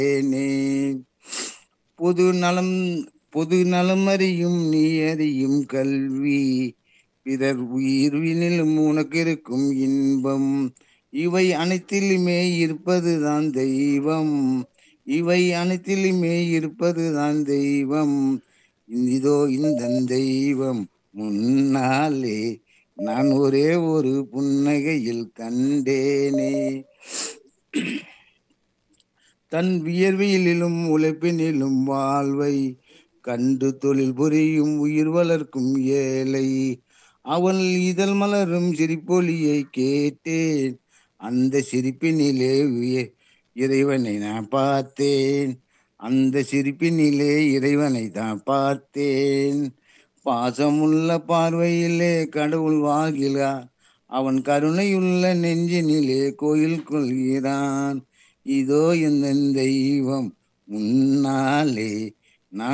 கண்டேனே பொது நலம் பொது நலம் அறியும் நீ அறியும் கல்வி பிறர் உயிர்வினிலும் உனக்கு இருக்கும் இன்பம் இவை அனைத்திலுமே இருப்பதுதான் தெய்வம் இவை அனைத்திலுமே இருப்பதுதான் தெய்வம் இதோ இந்த தெய்வம் முன்னாலே நான் ஒரே ஒரு புன்னகையில் கண்டேனே தன் வியர்வையிலும் உழைப்பினிலும் வாழ்வை கண்டு தொழில் புரியும் உயிர் வளர்க்கும் ஏழை அவள் இதழ் மலரும் சிரிப்பொலியை கேட்டேன் அந்த சிரிப்பினிலே உய- இறைவனை நான் பார்த்தேன் அந்த சிரிப்பினிலே இறைவனை தான் பார்த்தேன் பாசமுள்ள பார்வையிலே கடவுள் வாழ்கிறார் அவன் கருணையுள்ள நெஞ்சினிலே கோயில் கொள்கிறான் இதோ இந்த தெய்வம் முன்னாலே